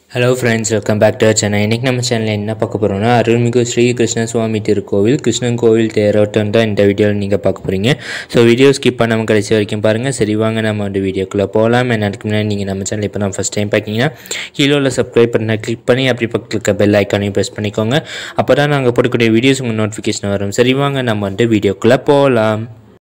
Hello friends welcome back to Chennai இன்றைக்கி நம்ம சேனலில் என்ன பார்க்க போகிறோம்னா அருள்மிகு ஸ்ரீ கிருஷ்ண சுவாமி திருக்கோவில் கிருஷ்ணன் கோவில் தேரோட்டம் தான் இந்த வீடியோவில் நீங்கள் பார்க்க போகிறீங்க ஸோ வீடியோ ஸ்கிப் பண்ணாமல் கடைசி வரைக்கும் பாருங்கள் சரி வாங்க நம்ம வந்து வீடியோக்குள்ளே போகலாம் அதுக்கு முன்னாடி நீங்கள் நம்ம சேனல் இப்போ தான் ஃபஸ்ட் டைம் பார்த்தீங்கன்னா கீழே உள்ள சப்ஸ்கிரைப் பண்ண கிளிக் பண்ணி அப்படி பக்கத்தில் இருக்க பெல் ஐக்கானையும் ப்ரெஸ் பண்ணிக்கோங்க அப்போ தான் நாங்கள் போடக்கூடிய வீடியோஸ் உங்கள் நோட்டிஃபிகேஷன் வரும் சரி வாங்க நம்ம வந்து வீடியோக்குள்ளே போகலாம்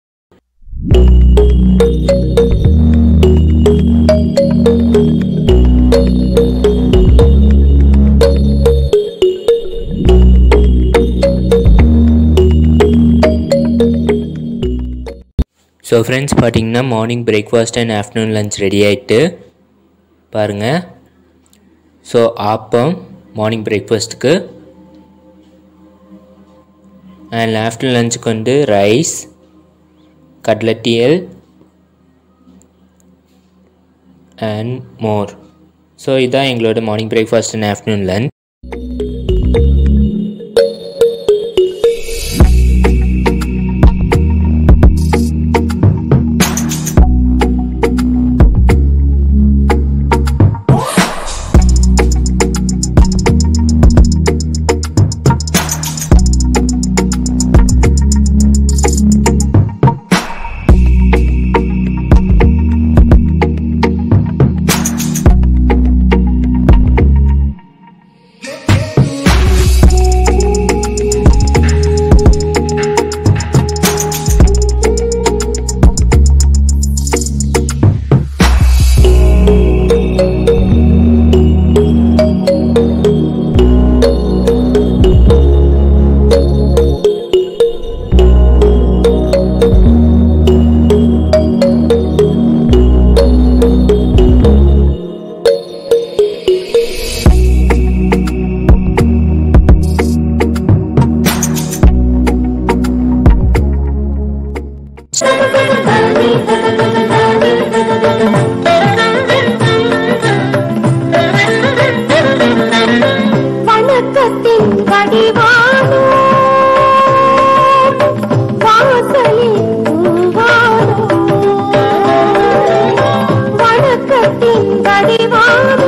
ஸோ ஃப்ரெண்ட்ஸ் பார்த்தீங்கன்னா morning breakfast and afternoon lunch ready ஆகிட்டு பாருங்கள் ஸோ ஆப்பம் மார்னிங் பிரேக்ஃபாஸ்ட்டுக்கு அண்ட் ஆஃப்டர்நூன் லஞ்சுக்கு வந்து ரைஸ் கடலட்டியல் அண்ட் மோர் ஸோ இதான் எங்களோட morning breakfast and afternoon lunch வணக்கத்தின் வடிவானோ வாசலில் பூவானோ வணக்கத்தின் வடிவானோ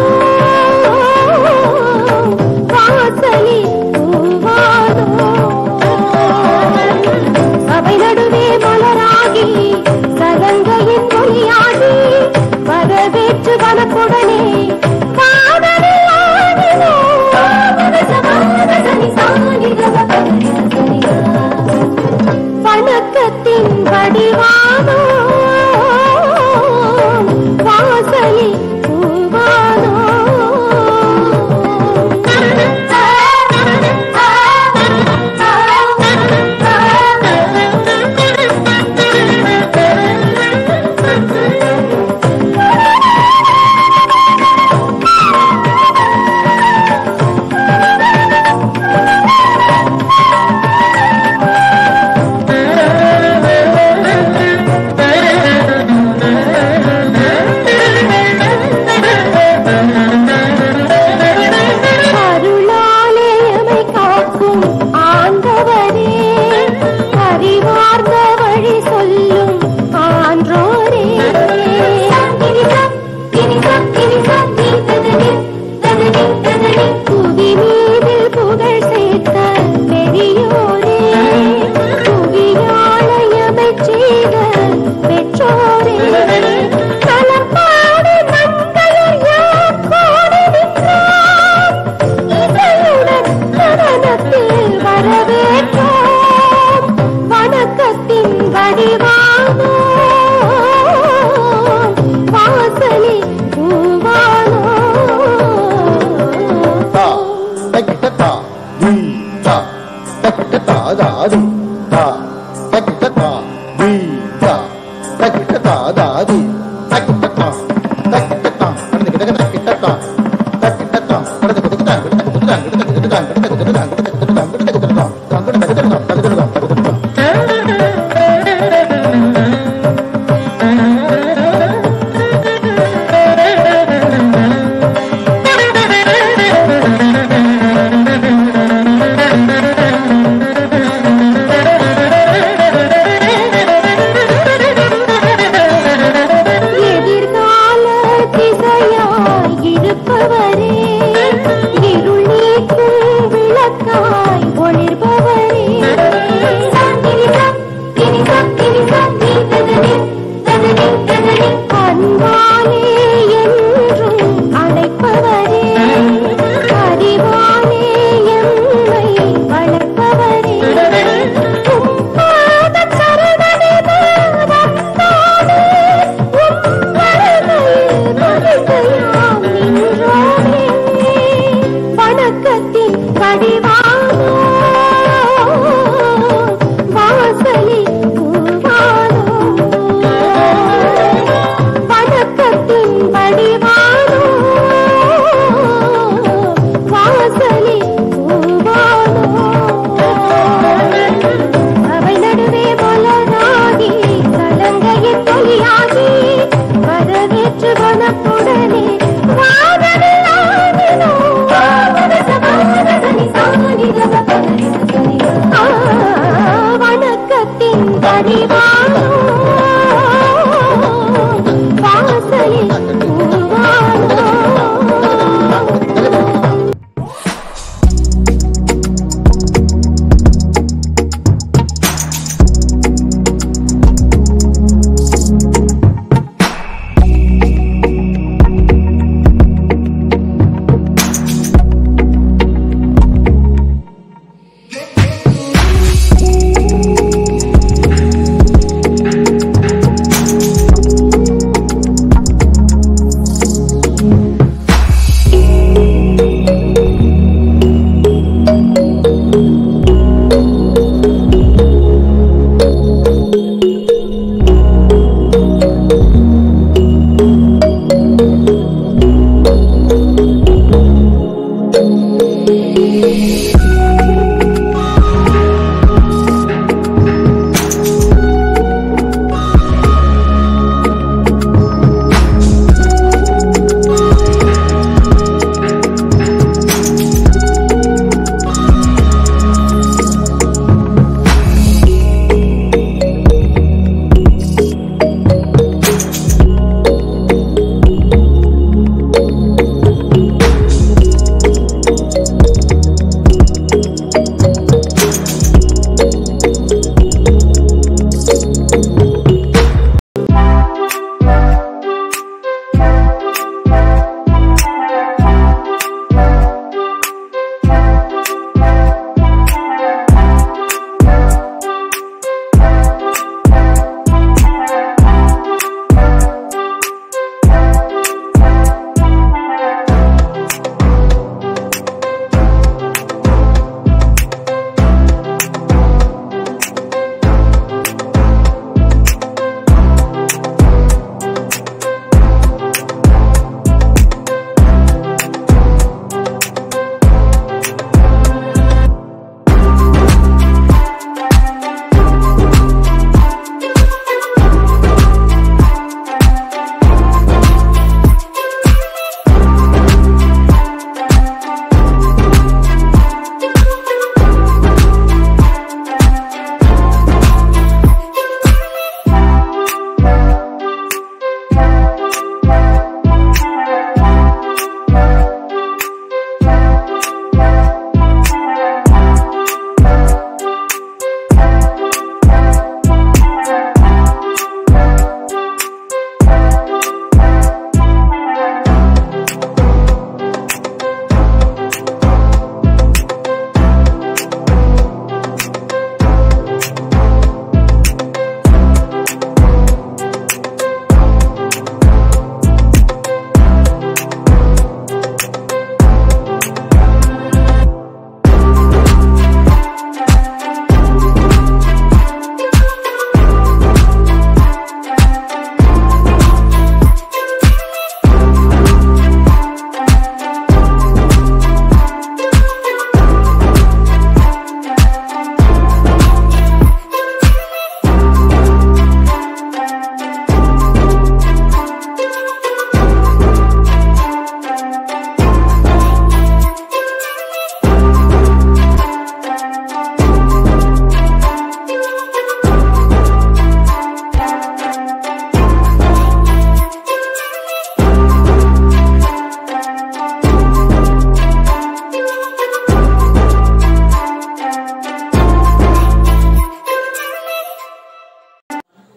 வாசலில் பூவானோ சபை நடுவே மலராகி சதங்கையின் ஒளியாகி வரவேற்று வனப்புடனே காதலில் ஆடினோ வணக்கத்தின் வடிவானோ வாசலி பூவானோ அருளாலயமை காக்கும் ஆண்டவரே அறிவார்ந்த வழி சொல்லும் ஆன்றோரே புவி மீது புகழ் சேர்த்த பெரியோரே புவியாலயமை செய்த பெற்றோரே நலம் பாடு நன்கையர் யார் கோடி நின்றோம் இசையுடன் நடனத்தில் வரவேற்றோம் வணக்கத்தின் வடிவானோ வாசலி பூவானோ ta ta ta ta di ta ta ta ta da di ta ta ta ta di ta ta ta ta da di ta ta ta ta ta ta ta ta ta ta Thank you.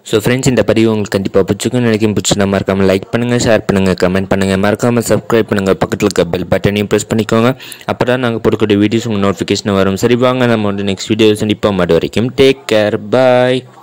So friends இந்த பதிவு உங்களுக்கு கண்டிப்பாக பிடிச்சிக்கும் நினைக்கும் பிடிச்சிருந்தா மறக்காமல் like பண்ணுங்கள் share பண்ணுங்கள் கமெண்ட் பண்ணுங்கள் மறக்காமல் சப்ஸ்கிரைப் பண்ணுங்கள் பக்கத்தில் இருக்க பெல் பட்டனையும் ப்ரெஸ் பண்ணிக்கோங்க அப்போ தான் நாங்கள் போடக்கூடிய வீடியோஸ் உங்களுக்கு நோட்டிஃபிகேஷன் வரும் சரி வாங்க நம்ம வந்து நெக்ஸ்ட் வீடியோ சந்திப்போம் அது வரைக்கும் டேக் கேர் பாய்